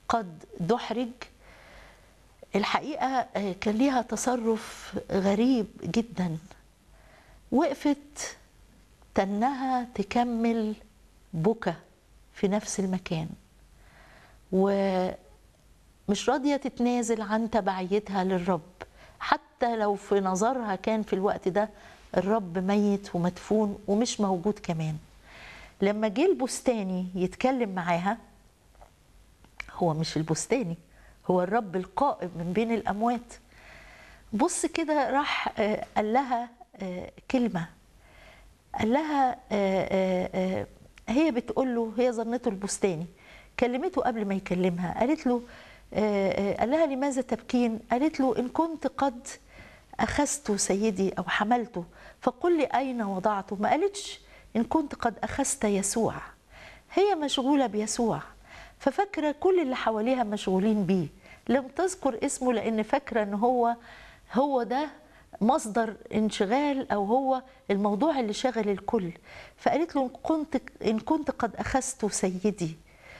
قد دحرج الحقيقة آه، كان ليها تصرف غريب جدا وقفت تنها تكمل بكى في نفس المكان ومش راضية تتنازل عن تبعيتها للرب حتى لو في نظرها كان في الوقت ده الرب ميت ومدفون ومش موجود كمان لما جه البستاني يتكلم معاها هو مش البستاني هو الرب القائم من بين الأموات بص كده راح آه، قال لها آه، كلمة قال لها آه، آه، آه، هي بتقول له هي ظنته البستاني كلمته قبل ما يكلمها قالت له آه، آه، قال لها لماذا تبكين قالت له إن كنت قد أخذت سيدي أو حملته فقل لي أين وضعته ما قالتش إن كنت قد أخذت يسوع هي مشغولة بيسوع ففاكرة كل اللي حواليها مشغولين بيه لم تذكر اسمه لأن فاكرة إن هو هو ده مصدر انشغال أو هو الموضوع اللي شغل الكل فقالت له إن كنت إن كنت قد أخذت سيدي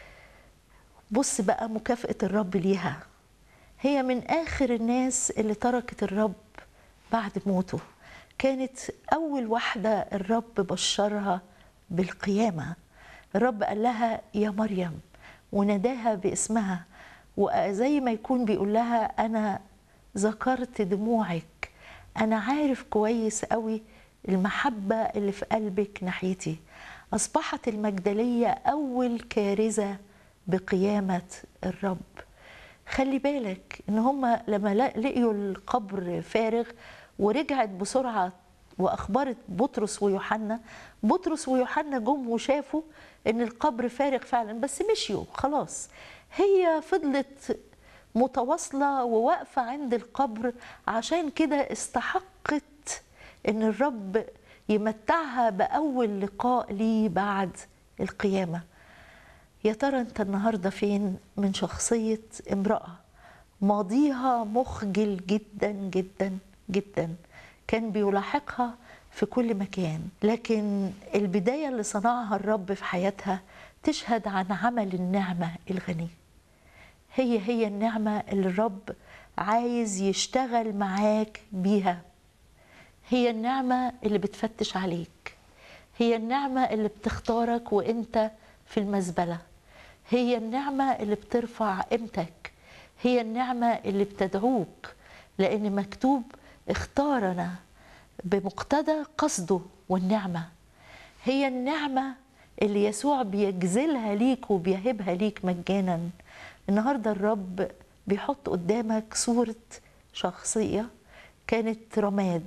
بص بقى مكافأة الرب ليها هي من آخر الناس اللي تركت الرب بعد موته كانت أول واحدة الرب بشرها بالقيامة الرب قال لها يا مريم وناداها باسمها وزي ما يكون بيقول لها أنا ذكرت دموعك أنا عارف كويس قوي المحبة اللي في قلبك ناحيتي أصبحت المجدلية أول كارثة بقيامة الرب خلي بالك ان هم لما لا- لقيوا القبر فارغ ورجعت بسرعه واخبرت بطرس ويوحنا بطرس ويوحنا جم وشافوا ان القبر فارغ فعلا بس مشيوا خلاص هي فضلت متواصله وواقفه عند القبر عشان كده استحقت ان الرب يمتعها باول لقاء ليه بعد القيامه يا ترى انت النهارده فين من شخصيه امراه ماضيها مخجل جدا جدا جدا كان بيلاحقها في كل مكان لكن البدايه اللي صنعها الرب في حياتها تشهد عن عمل النعمه الغني هي هي النعمه اللي الرب عايز يشتغل معاك بيها هي النعمة اللي بتفتش عليك هي النعمة اللي بتختارك وانت في المزبلة هي النعمة اللي بترفع قيمتك هي النعمة اللي بتدعوك لأن مكتوب اختارنا بمقتضى قصده والنعمة هي النعمة اللي يسوع بيجزلها ليك وبيهبها ليك مجانا النهاردة الرب بيحط قدامك صورة شخصية كانت رماد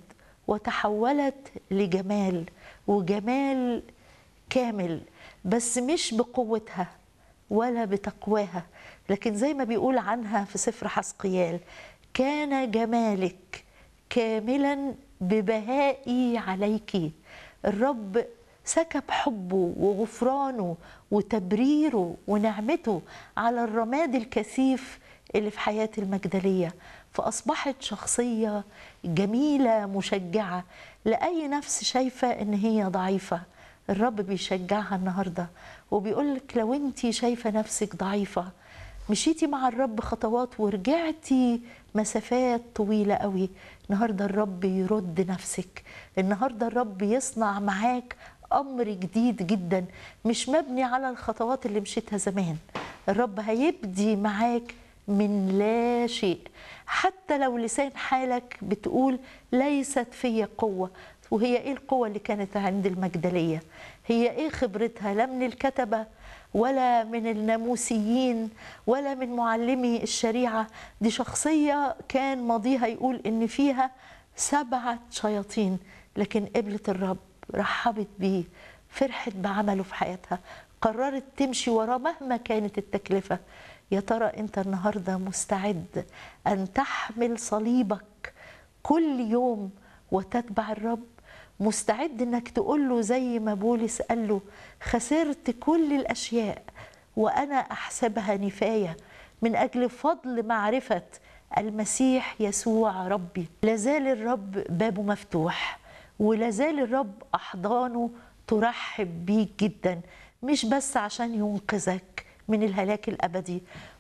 وتحولت لجمال وجمال كامل بس مش بقوتها ولا بتقواها لكن زي ما بيقول عنها في سفر حسقيال كان جمالك كاملا ببهائي عليك الرب سكب حبه وغفرانه وتبريره ونعمته على الرماد الكثيف اللي في حياة المجدلية فأصبحت شخصية جميلة مشجعة لأي نفس شايفة إن هي ضعيفة الرب بيشجعها النهاردة وبيقولك لو انت شايفة نفسك ضعيفة مشيتي مع الرب خطوات ورجعتي مسافات طويلة قوي النهاردة الرب يرد نفسك النهاردة الرب يصنع معاك أمر جديد جدا مش مبني على الخطوات اللي مشيتها زمان الرب هيبدي معاك من لا شيء حتى لو لسان حالك بتقول ليست في قوة وهي ايه القوة اللي كانت عند المجدلية هي ايه خبرتها لا من الكتبة ولا من الناموسيين ولا من معلمي الشريعة دي شخصية كان ماضيها يقول ان فيها سبعة شياطين لكن قبلت الرب رحبت بيه فرحت بعمله في حياتها قررت تمشي وراه مهما كانت التكلفة يا ترى انت النهارده مستعد ان تحمل صليبك كل يوم وتتبع الرب مستعد انك تقول له زي ما بولس قال له خسرت كل الاشياء وانا احسبها نفايه من اجل فضل معرفه المسيح يسوع ربي لازال الرب بابه مفتوح ولازال الرب احضانه ترحب بيك جدا مش بس عشان ينقذك من الهلاك الابدي